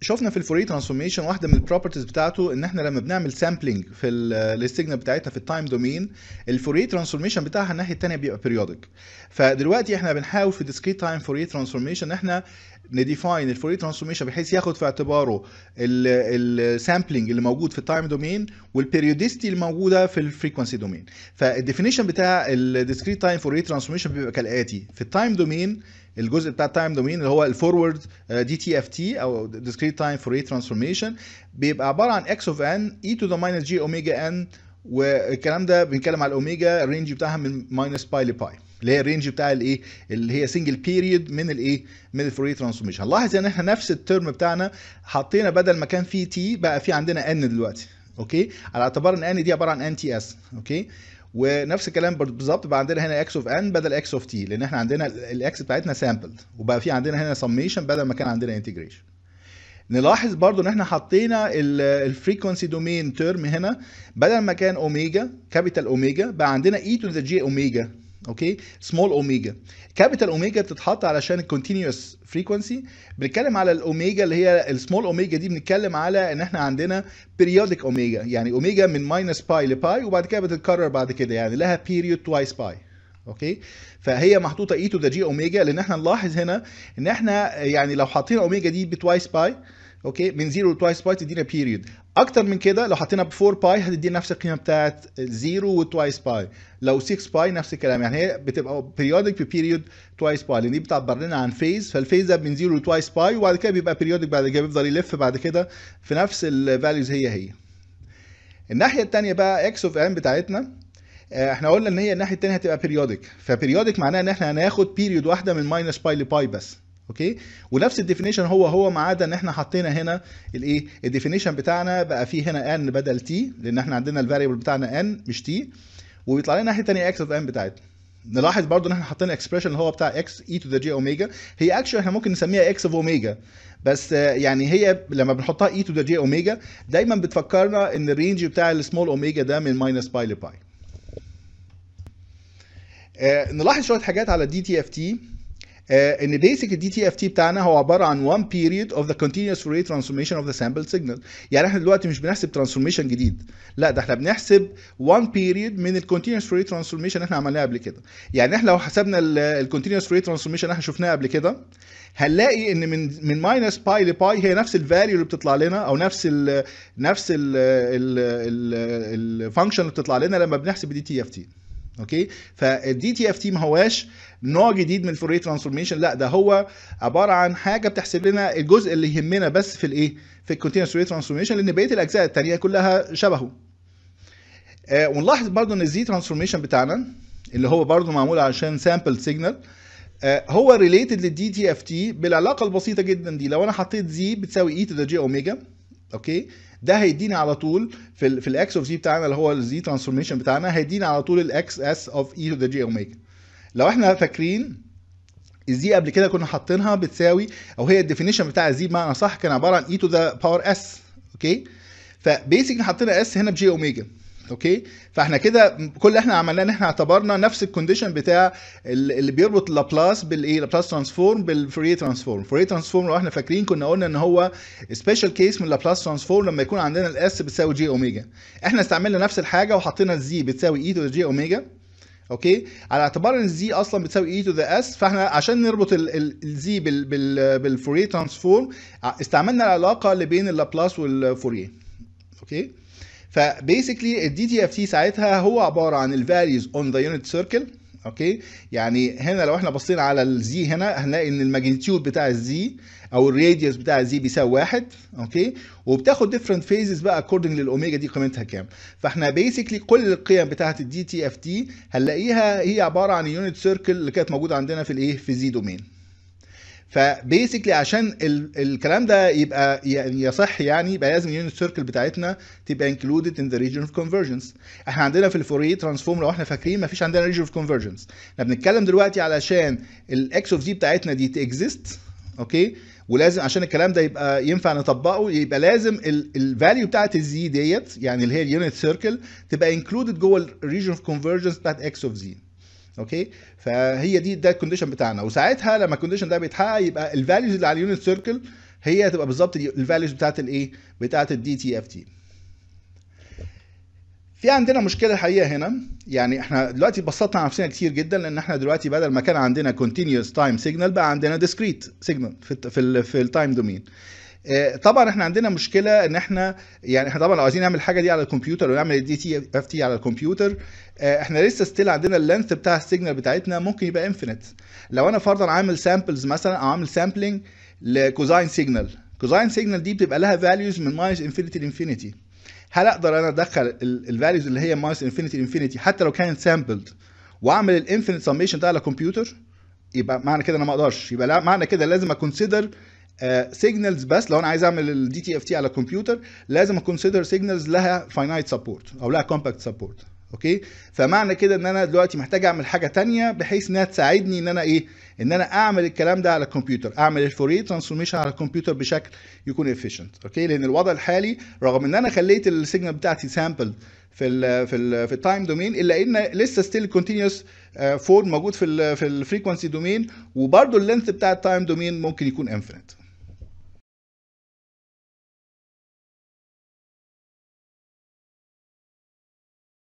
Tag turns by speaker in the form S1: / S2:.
S1: شفنا في الفوري ترانسفورميشن واحده من البروبرتيز بتاعته ان احنا لما بنعمل سامبلنج في السيجنال بتاعتنا في التايم دومين الفوري ترانسفورميشن بتاعها الناحيه الثانيه بيبقى بيريودك فدلوقتي احنا بنحاول في ديسكريت تايم فوري ترانسفورميشن ان احنا نديفاين الفوري ترانسفورميشن بحيث ياخد في اعتباره السامبلنج اللي موجود في التايم دومين والبيريودستي اللي موجوده في الفريكونسي دومين فالديفينيشن بتاع الديسكريت تايم فوري ترانسفورميشن بيبقى كالاتي في التايم دومين الجزء بتاع التايم دومين اللي هو الفورورد دي تي اف تي او discrete time Fourier transformation بيبقى عباره عن x of n e to the minus j omega n والكلام ده بنتكلم على الاوميجا الرينج بتاعها من ماينس باي لباي اللي هي الرينج بتاع الايه اللي هي سنجل بيريود من الايه من الفوريه ترانسفورميشن هنلاحظ ان احنا نفس الترم بتاعنا حطينا بدل ما كان فيه تي بقى في عندنا ان دلوقتي اوكي على اعتبار ان ان دي عباره عن ان تي اس اوكي ونفس الكلام بالظبط بقى عندنا هنا اكس اوف ان بدل اكس اوف تي لان احنا عندنا الاكس بتاعتنا سامبلد وبقى في عندنا هنا سميشن بدل ما كان عندنا انتجريشن نلاحظ برضو ان احنا حطينا الفريكونسي دومين تيرم هنا بدل ما كان اوميجا كابيتال اوميجا بقى عندنا اي تو ذا جي اوميجا اوكي سمول اوميجا كابيتال اوميجا بتتحط علشان الكونتينوس فريكونسي بنتكلم على الاوميجا اللي هي السمول اوميجا دي بنتكلم على ان احنا عندنا بيريودك اوميجا يعني اوميجا من ماينس باي لباي وبعد كده بتتكرر بعد كده يعني لها بيريود توايس باي اوكي فهي محطوطه اي تو ذا جي اوميجا لان احنا نلاحظ هنا ان احنا يعني لو حاطين اوميجا دي بتوايس باي اوكي من 0 لتوايس باي تدينا بيريود اكتر من كده لو حطينا ب 4 باي هتدينا نفس القيمه بتاعت 0 وتوايس باي لو 6 باي نفس الكلام يعني هي بتبقى بيريودك ببيريود توايس باي لان دي بتعبر لنا عن فيز فالفيز ده من 0 لتوايس باي وبعد كده بيبقى بيريودك بعد كده بيفضل يلف بعد كده في نفس الفاليوز هي هي الناحيه الثانيه بقى اكس اوف ان بتاعتنا احنا قلنا ان هي الناحيه الثانيه هتبقى بيريودك فبيريودك معناها ان احنا هناخد بيريود واحده من ماينس باي لباي بس اوكي ونفس الديفينيشن هو هو ما عدا ان احنا حطينا هنا الايه الديفينيشن بتاعنا بقى فيه هنا ان بدل تي لان احنا عندنا الفاريبل بتاعنا ان مش تي وبيطلع لنا الناحيه الثانيه اكس اوف ان بتاعتنا نلاحظ برضو ان احنا حاطين اكسبريشن اللي هو بتاع اكس اي تو ذا جي اوميجا هي اكشن احنا ممكن نسميها اكس اوف اوميجا بس يعني هي لما بنحطها اي تو ذا جي اوميجا دايما بتفكرنا ان الرينج بتاع السمول اوميجا ده من ماينس باي لباي آه نلاحظ شويه حاجات على الدي تي اف تي ان بيسك الدي تي اف تي بتاعنا هو عباره عن one period of the continuous Fourier transformation of the sample signal يعني احنا دلوقتي مش بنحسب ترانسفورميشن جديد لا ده احنا بنحسب one period من الكونتينوس Fourier transformation احنا عملناها قبل كده يعني احنا لو حسبنا الكونتينوس Fourier transformation احنا شفناها قبل كده هنلاقي ان من من ماينس باي لباي هي نفس الفاليو اللي بتطلع لنا او نفس ال نفس الفانكشن اللي بتطلع لنا لما بنحسب الدي تي اف تي اوكي فالدي تي اف تي ما هواش نوع جديد من الفوريه ترانسفورميشن لا ده هو عباره عن حاجه بتحسب لنا الجزء اللي يهمنا بس في الايه في الكونتينوس فوريه ترانسفورميشن لان بقيه الاجزاء الثانيه كلها شبهه آه ونلاحظ برضو ان الزي ترانسفورميشن بتاعنا اللي هو برضو معمول عشان سامبل سيجنال آه هو ريليتد للدي تي اف تي بالعلاقه البسيطه جدا دي لو انا حطيت زي بتساوي اي تو ذا جي اوميجا اوكي ده هيديني على طول في ال في الاكس اوف زي بتاعنا اللي هو الزي ترانسفورميشن بتاعنا هيديني على طول الاكس اس اوف اي تو ذا جي اوميجا لو احنا فاكرين الزي قبل كده كنا حاطينها بتساوي او هي الديفينيشن بتاع الزي بمعنى صح كان عباره عن اي تو ذا باور اس اوكي فبيسكلي حطينا اس هنا بجي اوميجا اوكي فاحنا كده كل اللي احنا عملناه ان احنا اعتبرنا نفس الكونديشن بتاع اللي بيربط لابلاس بالايه لابلاس ترانسفورم بالفوريه ترانسفورم فوريه ترانسفورم لو احنا فاكرين كنا قلنا ان هو سبيشال كيس من لابلاس ترانسفورم لما يكون عندنا الاس بتساوي جي اوميجا احنا استعملنا نفس الحاجه وحطينا الزي بتساوي اي تو جي اوميجا اوكي على اعتبار ان الزي اصلا بتساوي اي تو ذا اس فاحنا عشان نربط الزي بال بال بالفوريه ترانسفورم استعملنا العلاقه اللي بين اللابلاس والفوريه اوكي فبيسكلي الدي تي اف تي ساعتها هو عباره عن الفاليوز اون ذا يونت سيركل اوكي يعني هنا لو احنا بصينا على الزي هنا هنلاقي ان الماجنتيود بتاع الزي او الراديوس بتاع الزي بيساوي واحد اوكي وبتاخد ديفرنت فيزز بقى اكوردنج للاوميجا دي قيمتها كام فاحنا بيسكلي كل القيم بتاعه الدي تي اف تي هنلاقيها هي عباره عن يونت سيركل اللي كانت موجوده عندنا في الايه في زي دومين فبيسكلي عشان ال الكلام ده يبقى يعني يصح يعني يبقى لازم اليونت سيركل بتاعتنا تبقى انكلودد ان ذا ريجن اوف كونفرجنس احنا عندنا في الفوريه ترانسفورم لو احنا فاكرين ما فيش عندنا ريجن اوف كونفرجنس احنا بنتكلم دلوقتي علشان الاكس اوف زي بتاعتنا دي تكزيست اوكي ولازم عشان الكلام ده يبقى ينفع نطبقه يبقى لازم الفاليو بتاعت الزي ديت يعني اللي هي اليونت سيركل تبقى انكلودد جوه الريجن اوف كونفرجنس بتاعت اكس اوف زي اوكي فهي دي ده الكونديشن بتاعنا وساعتها لما الكونديشن ده بيتحقق يبقى الفاليوز اللي على اليونت سيركل هي هتبقى بالظبط الفاليوز بتاعت الايه بتاعت الدي تي اف تي في عندنا مشكله الحقيقه هنا يعني احنا دلوقتي بسطنا على نفسنا كتير جدا لان احنا دلوقتي بدل ما كان عندنا continuous time signal بقى عندنا discrete signal في ال في ال في التايم دومين طبعا احنا عندنا مشكله ان احنا يعني احنا طبعا لو عايزين نعمل الحاجه دي على الكمبيوتر ونعمل الدي تي اف تي على الكمبيوتر احنا لسه ستيل عندنا اللينث بتاع السيجنال بتاعتنا ممكن يبقى انفينيت لو انا فرضا عامل سامبلز مثلا او عامل سامبلنج لكوزاين سيجنال كوزاين سيجنال دي بتبقى لها فاليوز من ماينس انفينيتي لانفينيتي هل اقدر انا ادخل الفاليوز اللي هي ماينس انفينيتي لانفينيتي حتى لو كانت سامبلد واعمل الانفينيت سميشن ده على كمبيوتر يبقى معنى كده انا ما اقدرش يبقى لا معنى كده لازم اكونسيدر سيجنالز uh, بس لو انا عايز اعمل الدي تي اف تي على كمبيوتر لازم اكونسيدر سيجنالز لها فاينايت سبورت او لها كومباكت سبورت اوكي فمعنى كده ان انا دلوقتي محتاج اعمل حاجه تانية بحيث انها تساعدني ان انا ايه ان انا اعمل الكلام ده على الكمبيوتر اعمل الفوريه ترانسفورميشن على الكمبيوتر بشكل يكون افيشنت اوكي لان الوضع الحالي رغم ان انا خليت السيجنال بتاعتي سامبل في ال في ال في التايم دومين الا ان لسه ستيل كونتينوس فورم موجود في ال في الفريكونسي دومين وبرده اللينث بتاع التايم دومين ممكن يكون انفينيت